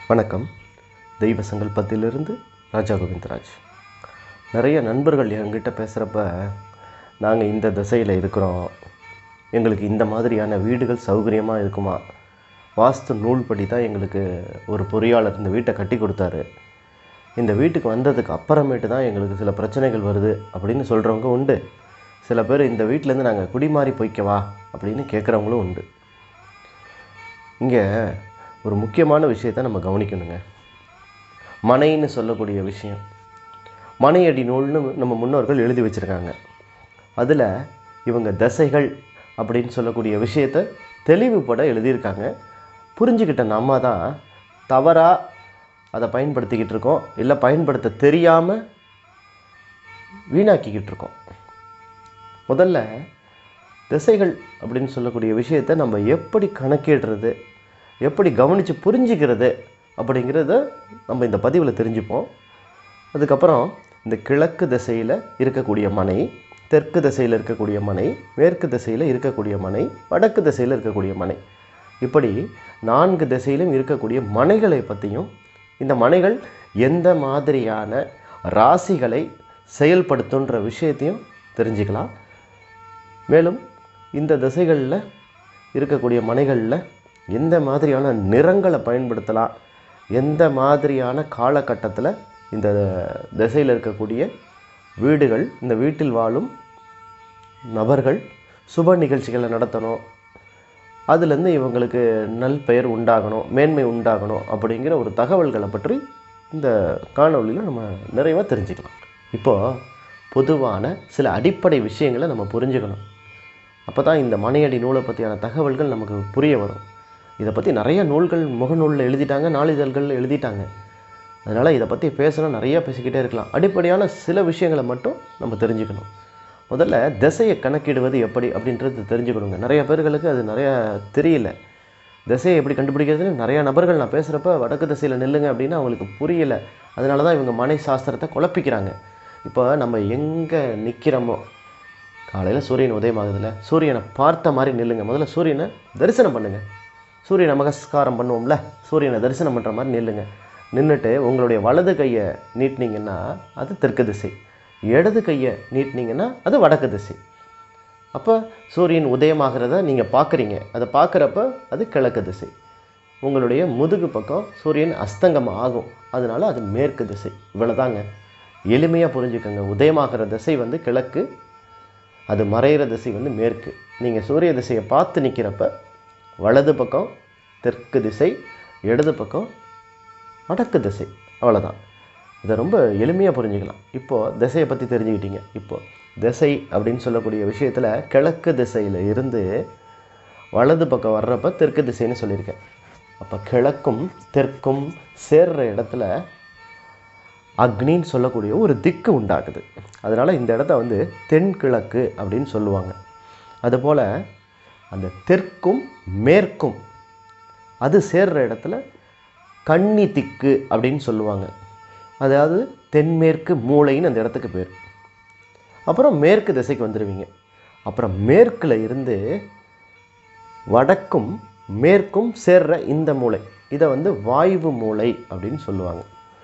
வணக்கம் தெய்வ சங்கல்பத்திலிருந்து ராஜா கோவிந்தராஜ் நிறைய நண்பர்கள் என்கிட்ட பேசுகிறப்ப நாங்கள் இந்த திசையில் இருக்கிறோம் எங்களுக்கு இந்த மாதிரியான வீடுகள் சௌகரியமாக இருக்குமா வாஸ்து நூல்படி தான் எங்களுக்கு ஒரு பொறியாளர் இந்த வீட்டை கட்டி கொடுத்தாரு இந்த வீட்டுக்கு வந்ததுக்கு அப்புறமேட்டு தான் எங்களுக்கு சில பிரச்சனைகள் வருது அப்படின்னு சொல்கிறவங்க உண்டு சில பேர் இந்த வீட்டிலேருந்து நாங்கள் குடிமாறி போய்க்கவா அப்படின்னு கேட்குறவங்களும் உண்டு இங்கே ஒரு முக்கியமான விஷயத்தை நம்ம கவனிக்கணுங்க மனைன்னு சொல்லக்கூடிய விஷயம் மனையடி நூல்னு நம்ம முன்னோர்கள் எழுதி வச்சுருக்காங்க அதில் இவங்க தசைகள் அப்படின்னு சொல்லக்கூடிய விஷயத்தை தெளிவுபட எழுதியிருக்காங்க புரிஞ்சுக்கிட்ட நம்ம தான் தவறாக அதை பயன்படுத்திக்கிட்டு இருக்கோம் இல்லை பயன்படுத்த தெரியாமல் வீணாக்கிக்கிட்டு இருக்கோம் முதல்ல திசைகள் அப்படின்னு சொல்லக்கூடிய விஷயத்தை நம்ம எப்படி கணக்கிடுறது எப்படி கவனித்து புரிஞ்சுக்கிறது அப்படிங்கிறத நம்ம இந்த பதிவில் தெரிஞ்சுப்போம் அதுக்கப்புறம் இந்த கிழக்கு திசையில் இருக்கக்கூடிய மனை தெற்கு திசையில் இருக்கக்கூடிய மனை மேற்கு திசையில் இருக்கக்கூடிய மனை வடக்கு திசையில் இருக்கக்கூடிய மனை இப்படி நான்கு திசையிலும் இருக்கக்கூடிய மனைகளை பற்றியும் இந்த மனைகள் எந்த மாதிரியான ராசிகளை செயல்படுத்துன்ற விஷயத்தையும் தெரிஞ்சுக்கலாம் மேலும் இந்த திசைகளில் இருக்கக்கூடிய மனைகளில் எந்த மாதிரியான நிறங்களை பயன்படுத்தலாம் எந்த மாதிரியான காலகட்டத்தில் இந்த திசையில் இருக்கக்கூடிய வீடுகள் இந்த வீட்டில் வாழும் நபர்கள் சுப நிகழ்ச்சிகளை நடத்தணும் அதுலேருந்து இவங்களுக்கு நல் பெயர் உண்டாகணும் மேன்மை உண்டாகணும் அப்படிங்கிற ஒரு தகவல்களை பற்றி இந்த காணொளியில் நம்ம நிறைவாக தெரிஞ்சுக்கலாம் இப்போது பொதுவான சில அடிப்படை விஷயங்களை நம்ம புரிஞ்சுக்கணும் அப்போ தான் இந்த மனையடி நூலை பற்றியான தகவல்கள் நமக்கு புரிய வரும் இதை பற்றி நிறைய நூல்கள் முகநூலில் எழுதிட்டாங்க நாளிதழ்களில் எழுதிட்டாங்க அதனால் இதை பற்றி பேசணும் நிறைய பேசிக்கிட்டே இருக்கலாம் அடிப்படையான சில விஷயங்களை மட்டும் நம்ம தெரிஞ்சுக்கணும் முதல்ல திசையை கணக்கிடுவது எப்படி அப்படின்றது தெரிஞ்சுக்கணுங்க நிறைய பேர்களுக்கு அது நிறையா தெரியல திசையை எப்படி கண்டுபிடிக்கிறதுன்னு நிறையா நபர்கள் நான் பேசுகிறப்ப வடக்கு திசையில் நில்லுங்க அப்படின்னு அவங்களுக்கு புரியலை அதனால தான் இவங்க மனை சாஸ்திரத்தை குழப்பிக்கிறாங்க இப்போ நம்ம எங்கே நிற்கிறோமோ காலையில் சூரியன் உதயமாகுதுல சூரியனை பார்த்த மாதிரி நில்லுங்க முதல்ல சூரியனை தரிசனம் பண்ணுங்கள் சூரிய நமஸ்காரம் பண்ணுவோம்ல சூரியனை தரிசனம் பண்ணுற மாதிரி நில்லுங்க நின்றுட்டு உங்களுடைய வலது கையை நீட்டினீங்கன்னா அது தெற்கு திசை இடது கையை நீட்டினீங்கன்னா அது வடக்கு திசை அப்போ சூரியன் உதயமாகிறத நீங்கள் பார்க்குறீங்க அதை பார்க்குறப்ப அது கிழக்கு திசை உங்களுடைய முதுகு பக்கம் சூரியன் அஸ்தங்கம் ஆகும் அதனால அது மேற்கு திசை இவ்வளோதாங்க எளிமையாக புரிஞ்சுக்கோங்க உதயமாகிற திசை வந்து கிழக்கு அது மறையிற திசை வந்து மேற்கு நீங்கள் சூரிய திசையை பார்த்து நிற்கிறப்ப வலது பக்கம் தெற்கு திசை இடது பக்கம் வடக்கு திசை அவ்வளோதான் இதை ரொம்ப எளிமையாக புரிஞ்சுக்கலாம் இப்போது திசையை பற்றி தெரிஞ்சுக்கிட்டீங்க இப்போது திசை அப்படின்னு சொல்லக்கூடிய விஷயத்தில் கிழக்கு திசையில் இருந்து வலது பக்கம் வர்றப்ப தெற்கு திசைன்னு சொல்லியிருக்கேன் அப்போ கிழக்கும் தெற்கும் சேர்ற இடத்துல அக்னின்னு சொல்லக்கூடிய ஒரு திக்கு உண்டாகுது அதனால் இந்த இடத்த வந்து தென்கிழக்கு அப்படின்னு சொல்லுவாங்க அதுபோல் அந்த தெற்கும் மேற்கும் அது சேர்ற இடத்துல கன்னி திக்கு அப்படின்னு சொல்லுவாங்க அதாவது தென்மேற்கு மூளைன்னு அந்த இடத்துக்கு பேர் அப்புறம் மேற்கு திசைக்கு வந்துடுவீங்க அப்புறம் மேற்கில் இருந்து வடக்கும் மேற்கும் சேர்ற இந்த மூளை இதை வந்து வாய்வு மூளை அப்படின்னு சொல்லுவாங்க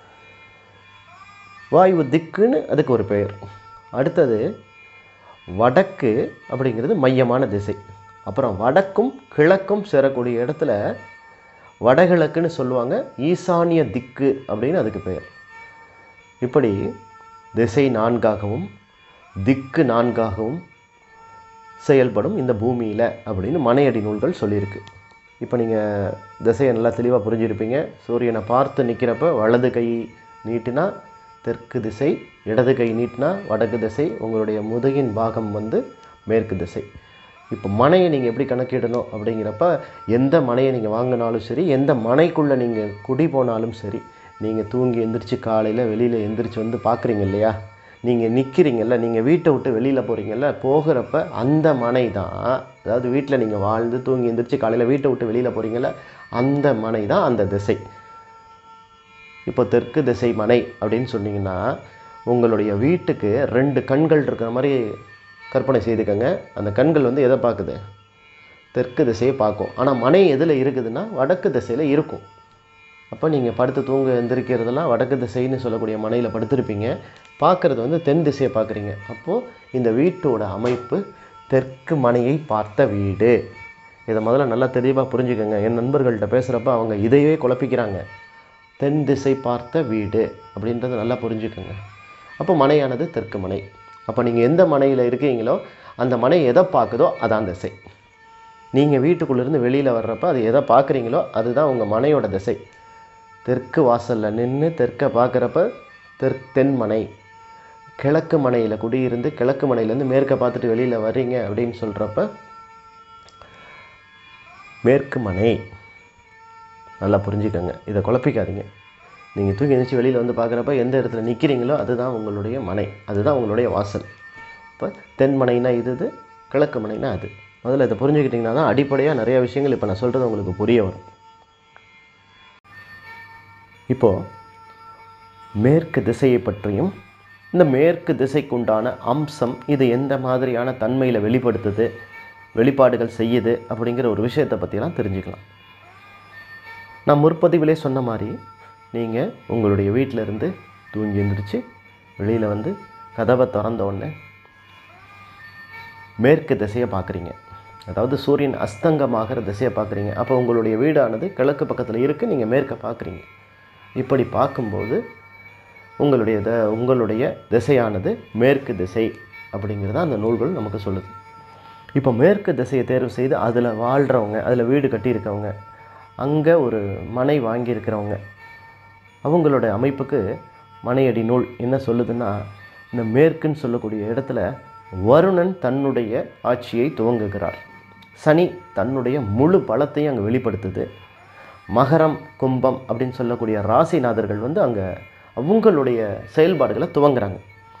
வாயு திக்குன்னு அதுக்கு ஒரு பெயர் அடுத்தது வடக்கு அப்படிங்கிறது மையமான திசை அப்புறம் வடக்கும் கிழக்கும் சேரக்கூடிய இடத்துல வடகிழக்குன்னு சொல்லுவாங்க ஈசானிய திக்கு அப்படின்னு அதுக்கு பெயர் இப்படி திசை நான்காகவும் திக்கு நான்காகவும் செயல்படும் இந்த பூமியில் அப்படின்னு மனையடி நூல்கள் சொல்லியிருக்கு இப்போ நீங்கள் திசையை நல்லா தெளிவாக புரிஞ்சிருப்பீங்க சூரியனை பார்த்து நிற்கிறப்ப வலது கை நீட்டினா தெற்கு திசை இடது கை நீட்டினா வடக்கு திசை உங்களுடைய முதுகின் பாகம் வந்து மேற்கு திசை இப்போ மனையை நீங்கள் எப்படி கணக்கிடணும் அப்படிங்கிறப்ப எந்த மனையை நீங்கள் வாங்கினாலும் சரி எந்த மனைக்குள்ளே நீங்கள் குடி போனாலும் சரி நீங்கள் தூங்கி எந்திரிச்சு காலையில் வெளியில் எந்திரிச்சு வந்து பார்க்குறீங்க இல்லையா நீங்கள் நிற்கிறீங்கல்ல நீங்கள் வீட்டை விட்டு வெளியில் போகிறீங்கல்ல போகிறப்ப அந்த மனை தான் அதாவது வீட்டில் நீங்கள் வாழ்ந்து தூங்கி எந்திரிச்சு காலையில் வீட்டை விட்டு வெளியில் போகிறீங்கல்ல அந்த மனை தான் அந்த திசை இப்போ தெற்கு திசை மனை அப்படின்னு சொன்னீங்கன்னா உங்களுடைய வீட்டுக்கு ரெண்டு கண்கள் இருக்கிற மாதிரி கற்பனை செய்துக்கங்க அந்த கண்கள் வந்து எதை பார்க்குது தெற்கு திசையை பார்க்கும் ஆனால் மனை எதில் இருக்குதுன்னா வடக்கு திசையில் இருக்கும் அப்போ நீங்கள் படுத்து தூங்க எந்திரிக்கிறதெல்லாம் வடக்கு திசைன்னு சொல்லக்கூடிய மனையில் படுத்திருப்பீங்க பார்க்குறது வந்து தென் திசையை பார்க்குறீங்க அப்போது இந்த வீட்டோட அமைப்பு தெற்கு மனையை பார்த்த வீடு இதை முதல்ல நல்லா தெளிவாக புரிஞ்சுக்கோங்க என் நண்பர்கள்ட்ட பேசுகிறப்ப அவங்க இதையே குழப்பிக்கிறாங்க தென் திசை பார்த்த வீடு அப்படின்றத நல்லா புரிஞ்சுக்கோங்க அப்போ மனையானது தெற்கு மனை அப்போ நீங்கள் எந்த மனையில் இருக்கீங்களோ அந்த மனை எதை பார்க்குதோ அதான் திசை நீங்கள் வீட்டுக்குள்ளேருந்து வெளியில் வர்றப்ப அது எதை பார்க்குறீங்களோ அதுதான் உங்கள் மனையோட திசை தெற்கு வாசலில் நின்று தெற்கை பார்க்குறப்ப தெற் தென்மனை கிழக்கு மனையில் குடியிருந்து கிழக்கு மனையிலேருந்து மேற்கை பார்த்துட்டு வெளியில் வர்றீங்க அப்படின்னு சொல்கிறப்ப மேற்கு மனை நல்லா புரிஞ்சுக்கோங்க இதை குழப்பிக்காதீங்க நீங்கள் தூக்கி எழுந்திரிச்சு வெளியில் வந்து பார்க்குறப்ப எந்த இடத்துல நிற்கிறீங்களோ அதுதான் உங்களுடைய மனை அதுதான் உங்களுடைய வாசல் இப்போ தென்மனைனா இது இது கிழக்கு மனைனா அது முதல்ல இதை புரிஞ்சுக்கிட்டிங்கன்னா தான் அடிப்படையாக நிறைய விஷயங்கள் இப்போ நான் சொல்கிறது உங்களுக்கு புரிய வரும் இப்போது மேற்கு திசையை பற்றியும் இந்த மேற்கு திசைக்குண்டான அம்சம் இது எந்த மாதிரியான தன்மையில் வெளிப்படுத்துது வெளிப்பாடுகள் செய்யுது அப்படிங்கிற ஒரு விஷயத்தை பற்றிலாம் தெரிஞ்சுக்கலாம் நான் முற்பதிவிலே சொன்ன மாதிரி நீங்கள் உங்களுடைய வீட்டில் இருந்து தூங்கி எழுந்திரிச்சு வெளியில் வந்து கதவை திறந்த உடனே மேற்கு திசையை பார்க்குறீங்க அதாவது சூரியன் அஸ்தங்கமாகிற திசையை பார்க்குறீங்க அப்போ உங்களுடைய வீடானது கிழக்கு பக்கத்தில் இருக்குது நீங்கள் மேற்க பார்க்குறீங்க இப்படி பார்க்கும்போது உங்களுடைய த உங்களுடைய திசையானது மேற்கு திசை அப்படிங்கிறத அந்த நூல்கள் நமக்கு சொல்லுது இப்போ மேற்கு திசையை தேர்வு செய்து அதில் வாழ்கிறவங்க அதில் வீடு கட்டியிருக்கவங்க அங்கே ஒரு மனை வாங்கியிருக்கிறவங்க அவங்களோட அமைப்புக்கு மனையடி நூல் என்ன சொல்லுதுன்னா இந்த மேற்குன்னு சொல்லக்கூடிய இடத்துல வருணன் தன்னுடைய ஆட்சியை துவங்குகிறார் சனி தன்னுடைய முழு பலத்தையும் அங்கே வெளிப்படுத்துது மகரம் கும்பம் அப்படின்னு சொல்லக்கூடிய ராசிநாதர்கள் வந்து அங்கே அவங்களுடைய செயல்பாடுகளை துவங்குறாங்க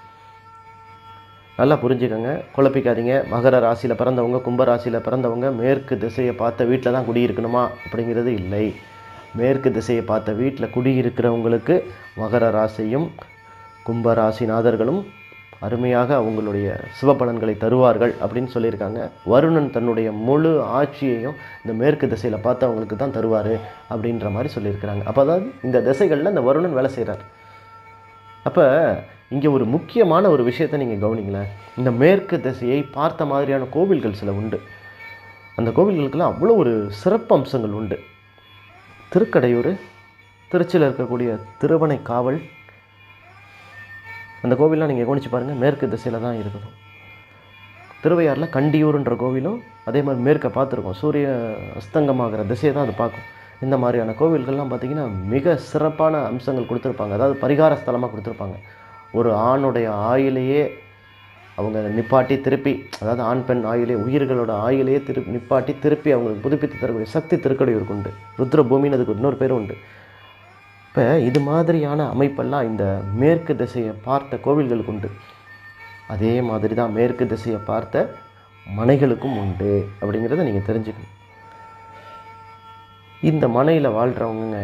நல்லா புரிஞ்சுக்கோங்க குழப்பிக்காதீங்க மகர ராசியில் பிறந்தவங்க கும்ப ராசியில் பிறந்தவங்க மேற்கு திசையை பார்த்த வீட்டில் தான் குடியிருக்கணுமா அப்படிங்கிறது இல்லை மேற்கு திசையை பார்த்த வீட்டில் குடியிருக்கிறவங்களுக்கு மகர ராசியும் கும்ப ராசிநாதர்களும் அருமையாக அவங்களுடைய சிவபலன்களை தருவார்கள் அப்படின்னு சொல்லியிருக்காங்க வருணன் தன்னுடைய முழு ஆட்சியையும் இந்த மேற்கு திசையில் பார்த்து அவங்களுக்கு தான் தருவார் அப்படின்ற மாதிரி சொல்லியிருக்கிறாங்க அப்போ அதாவது இந்த திசைகளில் இந்த வருணன் வேலை செய்கிறார் அப்போ இங்கே ஒரு முக்கியமான ஒரு விஷயத்தை நீங்கள் கவனிங்களேன் இந்த மேற்கு திசையை பார்த்த மாதிரியான கோவில்கள் சில உண்டு அந்த கோவில்களுக்கெல்லாம் அவ்வளோ ஒரு சிறப்பு அம்சங்கள் உண்டு திருக்கடையூர் திருச்சியில் இருக்கக்கூடிய திருவனை காவல் அந்த கோவில்லாம் நீங்கள் கவனிச்சு பாருங்கள் மேற்கு திசையில் தான் இருக்குது திருவையாறில் கண்டியூர்ன்ற கோவிலும் அதே மாதிரி மேற்க பார்த்துருக்கோம் சூரிய அஸ்தங்கமாகிற திசையை தான் அது பார்க்கும் இந்த மாதிரியான கோவில்கள்லாம் பார்த்திங்கன்னா மிக சிறப்பான அம்சங்கள் கொடுத்துருப்பாங்க அதாவது பரிகார ஸ்தலமாக கொடுத்துருப்பாங்க ஒரு ஆணுடைய ஆயிலேயே அவங்க நிப்பாட்டி திருப்பி அதாவது ஆண் பெண் ஆயிலே உயிர்களோட ஆயிலேயே திரு நிப்பாட்டி திருப்பி அவங்களுக்கு புதுப்பித்து தரக்கூடிய சக்தி திருக்கடையூருக்கு உண்டு ருத்ர பூமின்னு அதுக்கு இன்னொரு பேர் உண்டு இப்போ இது மாதிரியான அமைப்பெல்லாம் இந்த மேற்கு திசையை பார்த்த கோவில்களுக்கு உண்டு அதே மாதிரி தான் மேற்கு திசையை பார்த்த மனைகளுக்கும் உண்டு அப்படிங்கிறத நீங்கள் தெரிஞ்சுக்கணும் இந்த மனையில் வாழ்கிறவங்க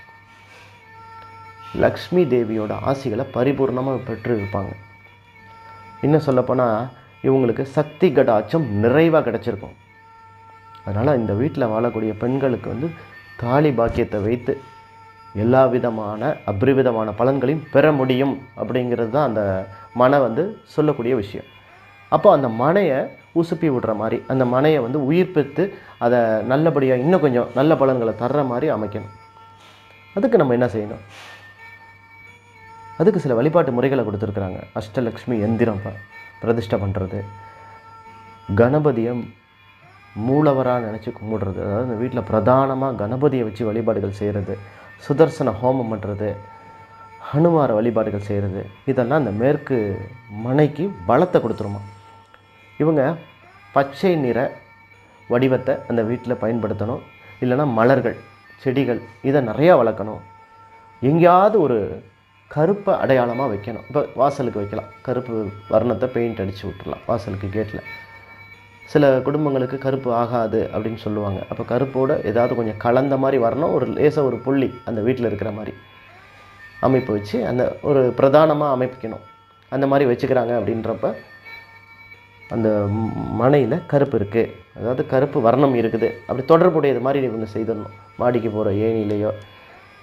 லக்ஷ்மி தேவியோட ஆசிகளை பரிபூர்ணமாக பெற்று இருப்பாங்க இன்னும் சொல்லப்போனால் இவங்களுக்கு சக்தி கடாட்சம் நிறைவாக கிடச்சிருக்கும் அதனால் இந்த வீட்டில் வாழக்கூடிய பெண்களுக்கு வந்து தாலி பாக்கியத்தை வைத்து எல்லா விதமான அபரிவிதமான பலன்களையும் பெற முடியும் அப்படிங்கிறது தான் அந்த மனை வந்து சொல்லக்கூடிய விஷயம் அப்போ அந்த மனையை உசுப்பி விடுற மாதிரி அந்த மனையை வந்து உயிர்ப்பித்து அதை நல்லபடியாக இன்னும் கொஞ்சம் நல்ல பலன்களை தர்ற மாதிரி அமைக்கணும் அதுக்கு நம்ம என்ன செய்யணும் அதுக்கு சில வழிபாட்டு முறைகளை கொடுத்துருக்குறாங்க அஷ்டலக்ஷ்மி எந்திரம் ப பிரதிஷ்டை பண்ணுறது கணபதியை மூலவராக நினச்சி கும்பிடுறது அதாவது இந்த வீட்டில் பிரதானமாக கணபதியை வச்சு வழிபாடுகள் செய்கிறது சுதர்சன ஹோமம் பண்ணுறது ஹனுமார வழிபாடுகள் செய்கிறது இதெல்லாம் இந்த மேற்கு மனைக்கு பலத்தை கொடுத்துருமா இவங்க பச்சை நிற வடிவத்தை அந்த வீட்டில் பயன்படுத்தணும் இல்லைன்னா மலர்கள் செடிகள் இதை நிறையா வளர்க்கணும் எங்கேயாவது ஒரு கருப்பை அடையாளமாக வைக்கணும் இப்போ வாசலுக்கு வைக்கலாம் கருப்பு வர்ணத்தை பெயிண்ட் அடித்து விட்டுறலாம் வாசலுக்கு கேட்டில் சில குடும்பங்களுக்கு கருப்பு ஆகாது அப்படின்னு சொல்லுவாங்க அப்போ கருப்போட ஏதாவது கொஞ்சம் கலந்த மாதிரி வரணும் ஒரு லேசாக ஒரு புள்ளி அந்த வீட்டில் இருக்கிற மாதிரி அமைப்பு வச்சு அந்த ஒரு பிரதானமாக அமைப்பிக்கணும் அந்த மாதிரி வச்சுக்கிறாங்க அப்படின்றப்ப அந்த மனையில் கருப்பு இருக்குது அதாவது கருப்பு வர்ணம் இருக்குது அப்படி தொடர்புடையது மாதிரி இவங்க செய்திடணும் மாடிக்கு போகிற ஏணிலையோ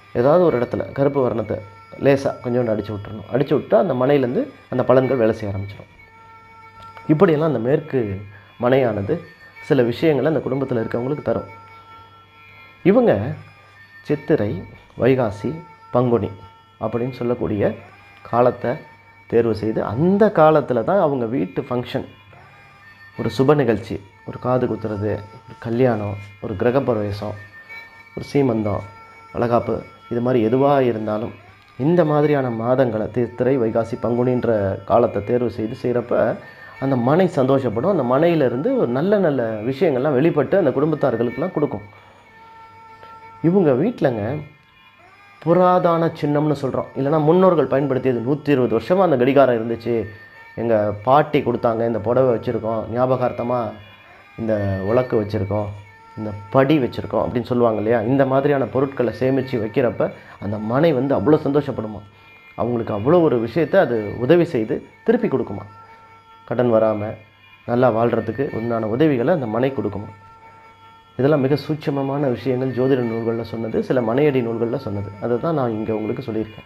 ஏதாவது ஒரு இடத்துல கருப்பு வர்ணத்தை லேசாக கொஞ்சோண்டு அடித்து விட்டுறணும் அடித்து விட்டா அந்த மனையிலேருந்து அந்த பலன்கள் வேலை செய்ய ஆரம்பிச்சிடும் இப்படியெல்லாம் அந்த மேற்கு மனையானது சில விஷயங்களை அந்த குடும்பத்தில் இருக்கவங்களுக்கு தரும் இவங்க சித்திரை வைகாசி பங்குனி அப்படின்னு சொல்லக்கூடிய காலத்தை தேர்வு செய்து அந்த காலத்தில் தான் அவங்க வீட்டு ஃபங்க்ஷன் ஒரு சுப நிகழ்ச்சி ஒரு காது குத்துறது ஒரு கல்யாணம் ஒரு கிரகப்பிரவேசம் ஒரு சீமந்தம் வளகாப்பு இது மாதிரி எதுவாக இருந்தாலும் இந்த மாதிரியான மாதங்களை சித்திரை வைகாசி பங்குனின்ற காலத்தை தேர்வு செய்து செய்கிறப்ப அந்த மனை சந்தோஷப்படும் அந்த மனையிலிருந்து ஒரு நல்ல நல்ல விஷயங்கள்லாம் வெளிப்பட்டு அந்த குடும்பத்தார்களுக்கெல்லாம் கொடுக்கும் இவங்க வீட்டிலங்க புராதான சின்னம்னு சொல்கிறோம் இல்லைன்னா முன்னோர்கள் பயன்படுத்தியது நூற்றி இருபது வருஷமாக அந்த கடிகாரம் இருந்துச்சு எங்கள் பாட்டி கொடுத்தாங்க இந்த புடவை வச்சுருக்கோம் ஞாபகார்த்தமாக இந்த உலக்கு வச்சுருக்கோம் இந்த படி வச்சுருக்கோம் அப்படின்னு சொல்லுவாங்க இல்லையா இந்த மாதிரியான பொருட்களை சேமித்து வைக்கிறப்ப அந்த மனை வந்து அவ்வளோ சந்தோஷப்படுமா அவங்களுக்கு அவ்வளோ ஒரு விஷயத்தை அது உதவி செய்து திருப்பி கொடுக்குமா கடன் வராமல் நல்லா வாழ்கிறதுக்கு உண்டான உதவிகளை அந்த மனை கொடுக்குமா இதெல்லாம் மிக சூட்சமமான விஷயங்கள் ஜோதிட நூல்களில் சொன்னது சில மனையடி நூல்களில் சொன்னது அதை தான் நான் இங்கே உங்களுக்கு சொல்லியிருக்கேன்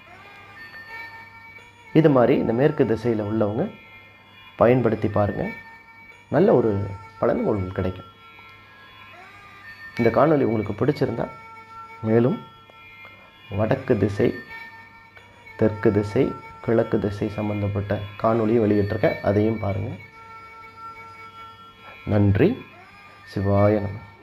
இது மாதிரி இந்த மேற்கு திசையில் உள்ளவங்க பயன்படுத்தி பாருங்கள் நல்ல ஒரு பலன் உங்களுக்கு கிடைக்கும் இந்த காணொளி உங்களுக்கு பிடிச்சிருந்தா மேலும் வடக்கு திசை தெற்கு திசை கிழக்கு திசை சம்பந்தப்பட்ட காணொளியை வெளியிட்டிருக்கேன் அதையும் பாருங்கள் நன்றி சிவாய நம